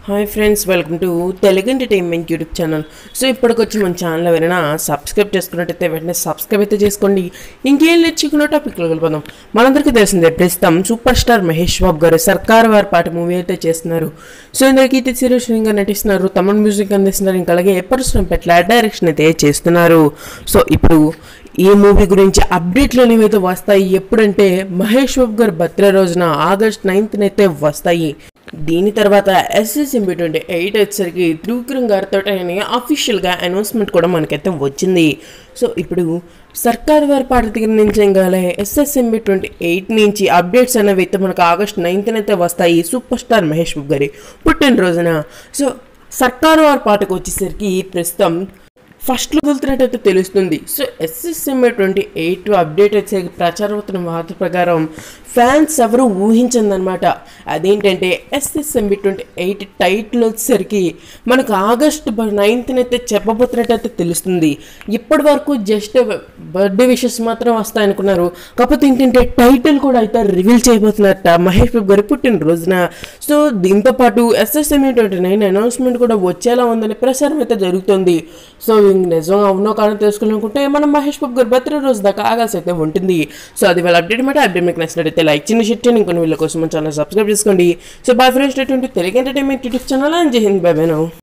hi friends welcome to Telugu entertainment YouTube channel so ఇప్పటికొచ్చి మన channel ఎవరైనా సబ్స్క్రైబ్ చేసుకున్నట్టయితే వెంటనే సబ్స్క్రైబ్ అయితే చేసుకోండి ఇంకేం నేర్చుకున్న టాపిక్లో వెళ్ళిపోదాం మనందరికీ తెలిసిందే ప్రస్తుతం సూపర్ స్టార్ మహేష్ బాబు గారు సర్కార్ వారి పాట మూవీ అయితే చేస్తున్నారు సో ఇందులో కీర్తి సురేష్గా నటిస్తున్నారు తమన్ మ్యూజిక్ అందిస్తున్నారు ఇంకా అలాగే ఎప్పటి పెట్ల డైరెక్షన్ అయితే చేస్తున్నారు సో ఇప్పుడు ఈ మూవీ గురించి అప్డేట్లు అనేవి అయితే వస్తాయి ఎప్పుడంటే మహేష్ బాబు గారి బర్త్డే రోజున ఆగస్ట్ నైన్త్ అయితే వస్తాయి దీని తర్వాత ఎస్ఎస్ఎంబి ట్వంటీ ఎయిట్ వచ్చేసరికి త్రివిక్రమ్ గారితో అని అఫీషియల్గా అనౌన్స్మెంట్ కూడా మనకైతే వచ్చింది సో ఇప్పుడు సర్కార్ వారి పాట దగ్గర నుంచి ఇంకాలే ఎస్ఎస్ఎంబి ట్వంటీ ఎయిట్ నుంచి అప్డేట్స్ అనేవి అయితే మనకు ఆగస్ట్ నైన్త్ అయితే వస్తాయి సూపర్ స్టార్ మహేష్ బాబు గారి పుట్టినరోజున సో సర్కార్ వారి పాటకు వచ్చేసరికి ప్రస్తుతం ఫస్ట్లో వదులుతున్నట్టయితే తెలుస్తుంది so SSMB twenty eight update వచ్చే ప్రచారం అవుతున్న వార్త ప్రకారం ఫ్యాన్స్ ఎవరు ఊహించిందనమాట అదేంటంటే ఎస్ఎస్ఎంబి ట్వంటీ ఎయిట్ టైటిల్ వచ్చేసరికి మనకు ఆగస్ట్ నైన్త్న అయితే చెప్పబోతున్నట్టయితే తెలుస్తుంది ఇప్పటి వరకు జస్ట్ బర్త్డే విషెస్ మాత్రం వస్తాయనుకున్నారు కాకపోతే ఏంటంటే టైటిల్ కూడా అయితే రివీల్ చేయబోతున్నట్ట మహేష్ బాబు గారి పుట్టినరోజున సో దీంతో పాటు ఎస్ఎస్ఎంఏ ట్వంటీ నైన్ అనౌన్స్మెంట్ కూడా వచ్చేలా ఉందని ప్రచారం అయితే జరుగుతుంది సో ఇంక నిజంగా అవునో కారణం తెలుసుకోవాలనుకుంటే మనం మహేష్ బాబు గారి బర్త్డే రోజు దాకా ఆగాల్సి అయితే ఉంటుంది సో అది వాళ్ళ అప్డేట్ మాట అప్డేట్ మీకు నచ్చినట్టయితే లైక్ చిన్న షిట్ చేయండి ఇంకొన్ని వీళ్ళ కోసం మన ఛానల్ సబ్స్క్రైబ్ చేసుకోండి so bye friends Telugu entertainment YouTube channel అని Jai Hind bye bye now